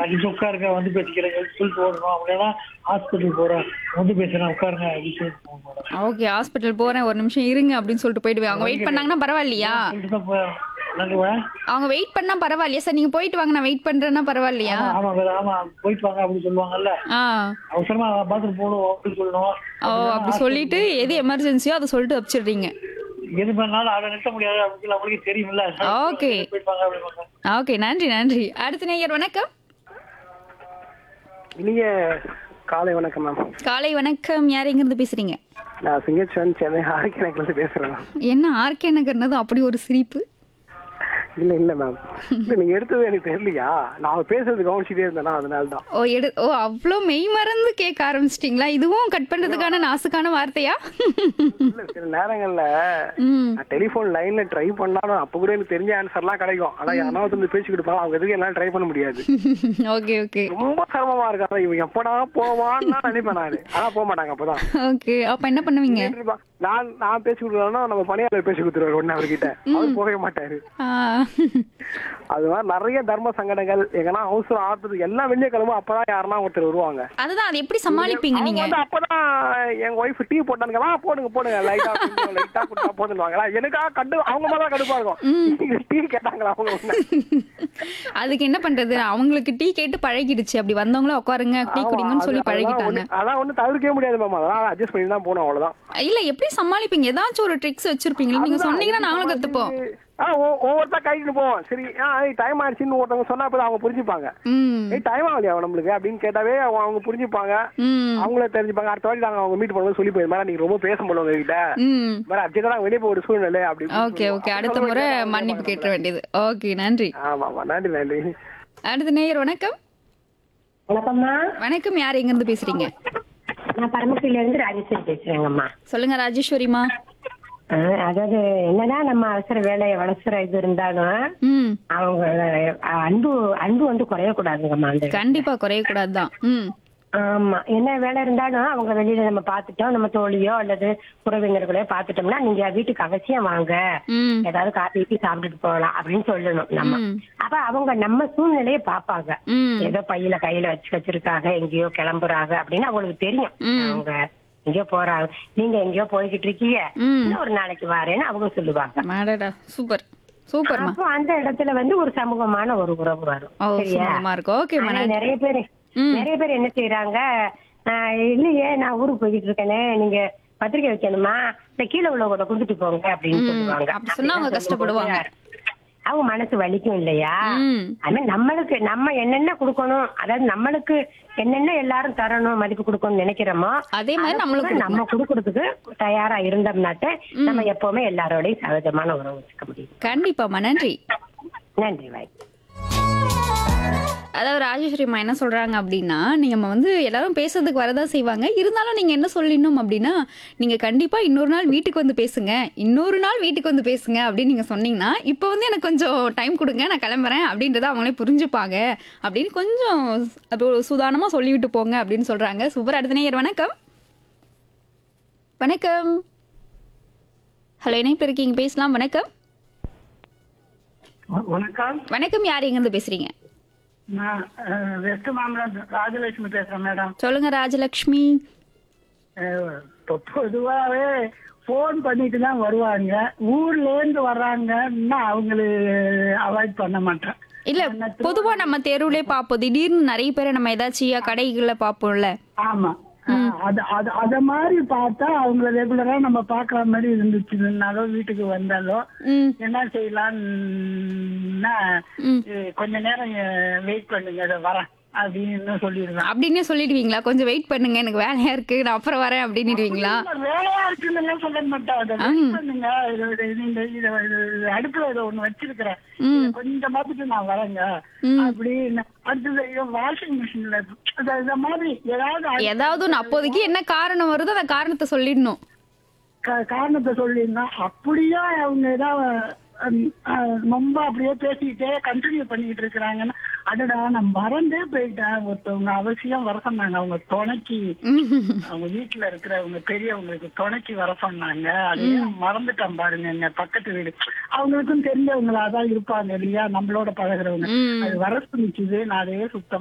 அஞ்சு உட்காருங்க வந்து பேசிக்கிறேன் சொல்லிட்டு ஓடணும் அப்படின்னா ஹாஸ்பிட்டல் போறேன் வந்து பேசுறேன் உட்காருங்க அப்படின்னு சொல்லிட்டு போகணும் மேடம் ஓகே ஹாஸ்பிட்டல் போறேன் ஒரு நிமிஷம் இருங்க அப்படின்னு சொல்லிட்டு போயிடுவேன் அவங்க வெயிட் பண்ணாங்கன்னா பரவாயில்லையா சொல்லிட்டு தான் போய் என்னங்க மேடம்? அவங்க வெயிட் பண்ணா பரவாயில்லையா சார் நீங்க போயிட்டு வாங்க நான் வெயிட் பண்றேன்னா பரவாயில்லையா ஆமா ஆமா மேடம் ஆமா போயிட்டு வாங்க அப்படின்னு சொல்லுவாங்கல்ல ஆ அவசரமா பாத்ரூம் போகணும் அப்படின்னு சொல்லணும் ஓ அப்படி சொல்லிட்டு எது எமர்ஜென்சியோ அதை சொல்லிட்டு வச்சிடுறீங்க எது பண்ணாலும் அதை நிறுத்த முடியாது அப்படின்னு சொல்லி அவங்களுக்கு தெரியும்ல Okay. போயிட்டு வாங்க அப்படின்னு ஓகே நன்றி நன்றி அடுத்த நேயர் வணக்கம் இனிய காலை வணக்கம் மேம் காலை வணக்கம் யார் எங்கிருந்து பேசுறீங்க நான் சிங்கச்சன் சென்னை ஆரோக்கிய இருந்து பேசுறேன் என்ன ஆர்கே நகர்னது அப்படி ஒரு சிரிப்பு இல்ல இல்ல மேம் இல்ல நீங்க எடுத்தது எனக்கு தெரியலையா நான் பேசுறது கவனிச்சுட்டே இருந்தேனா அதனால தான் ஓ எடு ஓ அவ்வளோ மெய் மறந்து கேட்க ஆரம்பிச்சிட்டிங்களா இதுவும் கட் பண்றதுக்கான நாசுக்கான வார்த்தையா இல்ல சில நேரங்கள்ல ம் நான் டெலிபோன் லைன்ல ட்ரை பண்ணாலும் அப்ப கூட எனக்கு தெரிஞ்ச ஆன்சர்லாம் கிடைக்கும் ஆனா யாராவது வந்து பேசி கொடுப்பாங்க அவங்க எதுக்கு எல்லாம் ட்ரை பண்ண முடியாது ஓகே ஓகே ரொம்ப சிரமமா இருக்கு அதான் இவன் எப்படா போவான்னு நான் நினைப்பேன் நானு ஆனா போக மாட்டாங்க அப்பதான் ஓகே அப்ப என்ன பண்ணுவீங்க கேட்டிருப்பான். நான் நான் பேசி கொடுக்கலன்னா நம்ம பணியாளர் பேசி கொடுத்துருவாரு ஒன்னு அவர்கிட்ட அவர் போகவே மாட்டாரு ஆ, அது மாதிரி நிறைய தர்ம சங்கடங்கள் எங்கன்னா அவசரம் ஆத்துறது எல்லாம் வெளியே கிளம்பும் அப்பதான் யாருன்னா ஒருத்தர் வருவாங்க அதுதான் அது எப்படி சமாளிப்பீங்க அவங்க நீங்க வந்து அப்பதான் எங்க ஒய்ஃப் டீ போட்டானுங்களா போடுங்க போடுங்க லைட்டா கொஞ்சம் லைட்டா கொடுத்தா போதுன்னுவாங்களா எனக்கா கண்டு அவங்க மேல கடுப்பா இருக்கும் டீ கேட்டாங்களா அவங்க ஒண்ணு அதுக்கு என்ன பண்றது அவங்களுக்கு டீ கேட்டு பழகிடுச்சு அப்படி வந்தவங்கள உட்காருங்க டீ குடிங்கன்னு சொல்லி அது- அதெல்லாம் பழகிட்டாங்க ஒண்ணு- அதான் ஒண்ணு தவிர்க்கவே முடியாது மேம் அதெல்லாம் அட்ஜஸ்ட் பண்ணி தான் போகணும் அவ்வளவுதான் இல்ல எப்படி சமாளிப்பீங்க ஏதாச்சும் ஒரு ட்ரிக்ஸ் வச்சிருப்பீங்களா நீங்க சொன்னீங்கன்னா நாங்களும் கத்துப்போம் ஆ, ஒ- ஒவ்வொருத்தா கைட்டு போவோம் சரி ஆ டைம் ஆயிடுச்சுன்னு ஒருத்தவங்க சொன்னா அப்பதான் அவங்க புரிஞ்சுப்பாங்க ம் ஏய் டைம் ஆகலையா நம்மளுக்கு அப்படின்னு கேட்டாவே அவங்க அவங்க புரிஞ்சுப்பாங்க ம் அவங்களே தெரிஞ்சுப்பாங்க அடுத்த வாட்டி நாங்க அவங்க மீட் பண்ணும்போது சொல்லி போய் மேடம் நீங்க ரொம்ப பேச முடியல உங்ககிட்ட ம் மேடம் அர்ஜென்டா நாங்க வெளியே போய் ஒரு சூழ்நிலை அப்படி இப்படின்னு ஓகே சொல்லுவோம். ஓகே அடுத்த முறை மன்னிப்பு கேட்ட வேண்டியது ஓகே நன்றி ஆமா ஆமா நன்றி நன்றி அடுத்த நேயர் வணக்கம் வணக்கம்மா வணக்கம் யார் எங்க இருந்து பேசுறீங்க நான் பரமக்குடியில இருந்து ராஜேஸ்வரி பேசுறேங்கம்மா சொல்லுங்க ராஜேஸ்வரிமா ஆ, அதாவது என்னதான் நம்ம அவசர வேலை அவசர இது இருந்தாலும் ம் அவங்க அஹ், அன்பு அன்பு வந்து குறையக்கூடாதுங்கம்மா அந்த கண்டிப்பா குறைய கூடாதுதான் ம் ஆமா என்ன வேலை இருந்தாலும் அவங்க வெளியில நம்ம பார்த்துட்டோம் நம்ம தோழியோ அல்லது உறவினர்களையோ பார்த்துட்டோம்னா நீங்க வீட்டுக்கு அவசியம் வாங்க ம் ஏதாவது காப்பி ஊத்தி சாப்பிட்டுட்டு போகலாம் அப்படின்னு சொல்லணும் நம்ம ம். அப்ப அவங்க நம்ம சூழ்நிலையை பார்ப்பாங்க ம் ஏதோ பையில கையில வச்சு வச்சிருக்காங்க எங்கேயோ கிளம்புறாங்க அப்படின்னு அவங்களுக்கு தெரியும் ம். அவங்க எங்கேயோ போறாங்க நீங்க எங்கேயோ போய்கிட்டு இருக்கீங்க ம். இன்னும் ஒரு நாளைக்கு வரேன்னு அவங்க சொல்லுவாங்க மாடடா சூப்பர் சூப்பர்மா அப்போ அந்த இடத்துல வந்து ஒரு சமூகமான ஒரு உறவு வரும் ஓ சரியா சும்மா இருக்கு ஓகேம்மா ஆனா நன்றி நிறைய பேர் ம். நிறைய பேர் என்ன செய்யறாங்க இல்லையே நான் ஊருக்கு போய்கிட்டு இருக்கேனே நீங்க பத்திரிக்கை வைக்கணுமா இந்த கீழே உள்ளவங்க கொடுத்துட்டு போங்க அப்படின்னு ம். சொல்லுவாங்க அப்படி சொன்னா அவங்க அப்படிலாம் கஷ்டப்படுவாங்க. சொல்லும்போது அவங்க மனசு வலிக்கும் இல்லையா ம் அது மாதிரி நம்மளுக்கு நம்ம என்னென்ன கொடுக்கணும் அதாவது நம்மளுக்கு என்னென்ன எல்லாரும் தரணும் மதிப்பு கொடுக்கணும்னு நினைக்கிறோமோ அதே மாதிரி அதை நம்மளும் கூட நம்ம கொடுக்கறதுக்கு தயாரா இருந்தோம்னாட்ட நம்ம எப்பவுமே எல்லாரோடையும் சகஜமான உறவு வச்சுக்க முடியும் கண்டிப்பாம்மா நன்றி நன்றி வாய் அதாவது ராஜேஸ்வரிம்மா என்ன சொல்றாங்க அப்படின்னா நீங்க நம்ம வந்து எல்லாரும் பேசுறதுக்கு வரதான் செய்வாங்க இருந்தாலும் நீங்க என்ன சொல்லிடணும் அப்படின்னா நீங்க கண்டிப்பா இன்னொரு நாள் வீட்டுக்கு வந்து பேசுங்க இன்னொரு நாள் வீட்டுக்கு வந்து பேசுங்க அப்படின்னு நீங்க சொன்னீங்கன்னா இப்போ வந்து எனக்கு கொஞ்சம் டைம் கொடுங்க நான் கிளம்புறேன் அப்படின்றத அவங்களே புரிஞ்சுப்பாங்க அப்படின்னு கொஞ்சம் அது ஒரு சுதானமா சொல்லிவிட்டு போங்க அப்படின்னு சொல்றாங்க சூப்பர் அடுத்த நேயர் வணக்கம் வணக்கம் ஹலோ இணைப்பு இருக்கீங்க பேசலாம் வணக்கம் வணக்கம் வணக்கம் யார் எங்கேருந்து பேசுறீங்க நான் அஹ், வெஸ்ட் மாமலம் ராஜலட்சுமி பேசுறேன் மேடம் சொல்லுங்க ராஜலக்ஷ்மி அஹ், இப்போ பொதுவாவே ஃபோன் பண்ணிட்டு தான் வருவாங்க ஊர்ல இருந்து வர்றாங்கன்னா அவங்களுக்கு அவாய்ட் பண்ண மாட்டேன் இல்ல பொதுவா நம்ம தெருவுலே பாப்போம் திடீர்னு நிறைய பேரை நம்ம ஏதாச்சும் கடைகள்ல பாப்போம்ல ஆமா அஹ், அது அது அத மாதிரி பார்த்தா அவங்கள ரெகுலரா நம்ம பாக்குற மாதிரி இருந்துச்சுன்னாலோ வீட்டுக்கு வந்தாலோ ம் என்ன செய்யலாம்னா ம். அஹ், கொஞ்ச நேரம் வெயிட் பண்ணுங்க இதை வரேன் அப்படின்னு சொல்லிடுவேன் அப்படின்னே சொல்லிடுவீங்களா கொஞ்சம் வெயிட் பண்ணுங்க எனக்கு வேலையா இருக்கு நான் அப்புறம் வரேன் அப்படின்னுடுவீங்களா வேலையா இருக்குன்னு சொல்ல மாட்டேன் அதை ம். wait பண்ணுங்க இது- இது- இது- இந்த இத இது அடுப்புல இதை ஒண்ணு வச்சிருக்கிறேன் ம். இதை கொஞ்சம் பார்த்துட்டு நான் வரேங்க ம். அப்படின்னு அடுத்தது வாஷிங் மிஷின்ல இந்த மாதிரி ஏதாவது அடி- ஏதாவது ஒன்று அப்போதைக்கு என்ன காரணம் வருதோ அந்த காரணத்தை சொல்லிடணும் கா- காரணத்தை சொல்லியிருந்தா அப்படியே அவங்க ஏதாவது ஹம், அஹ், ரொம்ப அப்படியே பேசிக்கிட்டே கண்டினியூ பண்ணிக்கிட்டு இருக்கிறாங்கன்னா அடடா நான் மறந்தே போயிட்டேன் ஒருத்தவங்க அவசியம் வர சொன்னாங்க அவங்க துணைக்கு அவங்க வீட்டுல இருக்கிறவங்க பெரியவங்களுக்கு துணைக்கு வர சொன்னாங்க அதையே மறந்துட்டேன் பாருங்க எங்க பக்கத்து வீடு அவங்களுக்கும் தெரிஞ்சவங்களா தான் இருப்பாங்க இல்லையா நம்மளோட பழகுறவங்க ம் அது வர சொல்லிச்சுது நான் அதையே சுத்தம்